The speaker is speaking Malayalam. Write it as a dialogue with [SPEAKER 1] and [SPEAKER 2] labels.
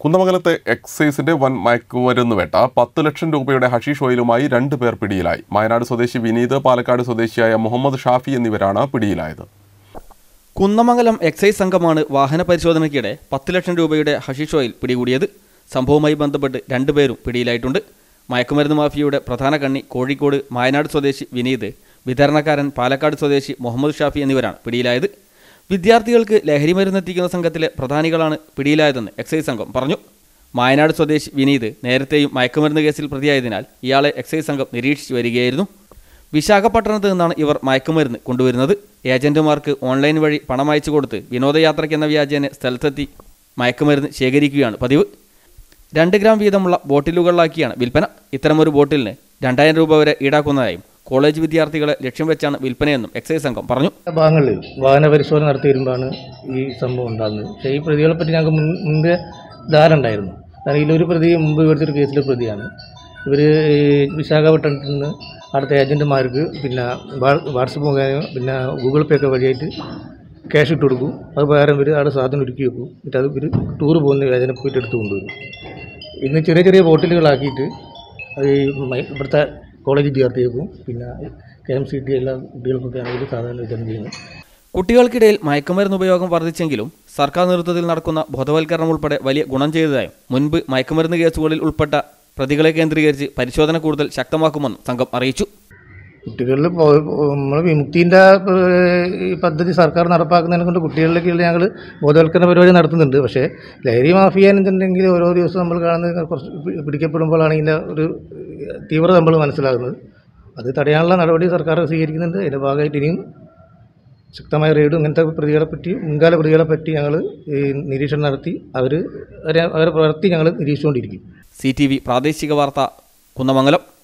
[SPEAKER 1] കുന്നമംഗലത്തെ എക്സൈസിന്റെ വൻ മയക്കുമരുന്ന് വേട്ട പത്ത് ലക്ഷം രൂപയുടെ ഹഷീഷ് ഓയിലുമായി രണ്ട് പേർ പിടിയിലായി വയനാട് സ്വദേശി വിനീത് പാലക്കാട് സ്വദേശിയായ മുഹമ്മദ് ഷാഫി എന്നിവരാണ് പിടിയിലായത്
[SPEAKER 2] കുന്നമംഗലം എക്സൈസ് സംഘമാണ് വാഹന പരിശോധനയ്ക്കിടെ പത്ത് ലക്ഷം രൂപയുടെ ഹഷീഷ് ഓയിൽ പിടികൂടിയത് സംഭവവുമായി ബന്ധപ്പെട്ട് രണ്ടുപേരും പിടിയിലായിട്ടുണ്ട് മയക്കുമരുന്ന് മാഫിയയുടെ പ്രധാന കണ്ണി കോഴിക്കോട് മായനാട് സ്വദേശി വിനീത് വിതരണക്കാരൻ പാലക്കാട് സ്വദേശി മുഹമ്മദ് ഷാഫി എന്നിവരാണ് പിടിയിലായത് വിദ്യാർത്ഥികൾക്ക് ലഹരി മരുന്നെത്തിക്കുന്ന സംഘത്തിലെ പ്രധാനികളാണ് പിടിയിലായതെന്ന് എക്സൈസ് സംഘം പറഞ്ഞു മായനാട് സ്വദേശി വിനീത് നേരത്തെയും മയക്കുമരുന്ന് കേസിൽ പ്രതിയായതിനാൽ ഇയാളെ എക്സൈസ് സംഘം നിരീക്ഷിച്ചു വരികയായിരുന്നു വിശാഖപട്ടണത്ത് നിന്നാണ് ഇവർ മയക്കുമരുന്ന് കൊണ്ടുവരുന്നത് ഏജന്റുമാർക്ക് ഓൺലൈൻ വഴി പണം അയച്ചു കൊടുത്ത് വിനോദയാത്രയ്ക്കെന്ന വ്യാജേന സ്ഥലത്തെത്തി മയക്കുമരുന്ന് ശേഖരിക്കുകയാണ് പതിവ് രണ്ട് ഗ്രാം വീതമുള്ള ബോട്ടിലുകളിലാക്കിയാണ് വിൽപ്പന ഇത്തരമൊരു ബോട്ടിലിന് രണ്ടായിരം രൂപ വരെ ഈടാക്കുന്നതായും കോളേജ് വിദ്യാർത്ഥികളെ ലക്ഷ്യം വെച്ചാണ് വിൽപ്പനയെന്നും എക്സൈസ് സംഘം പറഞ്ഞു
[SPEAKER 3] ഭാഗങ്ങളിൽ വാഹന പരിശോധന നടത്തി വരുമ്പോഴാണ് ഈ സംഭവം ഉണ്ടാകുന്നത് പക്ഷേ ഈ പ്രതികളെ പറ്റി ഞങ്ങൾക്ക് മുൻ മുൻപേ ധാരണ ഉണ്ടായിരുന്നു കാരണം ഇതിലൊരു പ്രതി മുമ്പ് ഇവിടുത്തെ കേസിലെ പ്രതിയാണ് ഇവർ വിശാഖപട്ടണത്തിൽ നിന്ന് അവിടുത്തെ ഏജൻറ്റുമാർക്ക് പിന്നെ വാ- വാട്സപ്പ് മുഖേന പിന്നെ ഗൂഗിൾ പേ ഒക്കെ വഴിയായിട്ട് ക്യാഷ് ഇട്ട് കൊടുക്കും അത് പകരം ഇവർ അവിടെ സാധനം ഒരുക്കി വെക്കും എന്നിട്ട് അത് ഇവർ ടൂർ പോകുന്ന വേദന പോയിട്ട് എടുത്ത് കൊണ്ടുവരും ഇന്ന് ചെറിയ ചെറിയ ബോട്ടിലുകളാക്കിയിട്ട് അത് ഈ മൈ- ഇവിടുത്തെ കോളേജ് വിദ്യാർത്ഥികൾക്കും പിന്നെ കെ എം സി ടി എല്ലാ കുട്ടികൾക്കൊക്കെയാണ് ഇവർ സാധാരണ വിതരണം ചെയ്യുന്നത്
[SPEAKER 2] കുട്ടികൾക്കിടയിൽ മയക്കുമരുന്ന് ഉപയോഗം വർദ്ധിച്ചെങ്കിലും സർക്കാർ നേതൃത്വത്തിൽ നടക്കുന്ന ബോധവൽക്കരണം ഉൾപ്പെടെ വലിയ ഗുണം ചെയ്തതായും മുൻപ് മയക്കുമരുന്ന് കേസുകളിൽ ഉൾപ്പെട്ട പ്രതികളെ കേന്ദ്രീകരിച്ച് പരിശോധന കൂടുതൽ ശക്തമാക്കുമെന്നും സംഘം അറിയിച്ചു
[SPEAKER 3] കുട്ടികളിൽ നമ്മൾ വിമുക്തിൻ്റെ ഈ പദ്ധതി സർക്കാർ നടപ്പാക്കുന്നതിനെ കൊണ്ട് കുട്ടികളിലേക്ക് ഞങ്ങൾ ബോധവൽക്കരണ പരിപാടി നടത്തുന്നുണ്ട് പക്ഷേ ലഹരി മാഫിയ എന്നുണ്ടെങ്കിൽ ഓരോ ദിവസവും നമ്മൾ കാണുന്നത് കുറച്ച് പി- പിടിക്കപ്പെടുമ്പോഴാണ് ഇതിൻ്റെ ഒരു തീവ്രത നമ്മൾ മനസ്സിലാകുന്നത് അത് തടയാനുള്ള നടപടി സർക്കാർ സ്വീകരിക്കുന്നുണ്ട് അതിൻ്റെ ഭാഗമായിട്ട് ഇനിയും ശക്തമായ റെയ്ഡും ഇങ്ങനത്തെ പ്രതികളെ പറ്റി മുൻകാല പ്രതികളെ പറ്റി ഞങ്ങൾ നിരീക്ഷണം നടത്തി അവർ അവരെ അവരെ പ്രവൃത്തി ഞങ്ങൾ നിരീക്ഷിച്ചുകൊണ്ടിരിക്കും
[SPEAKER 2] സി ടി വി പ്രാദേശിക വാർത്ത കുന്നമംഗലം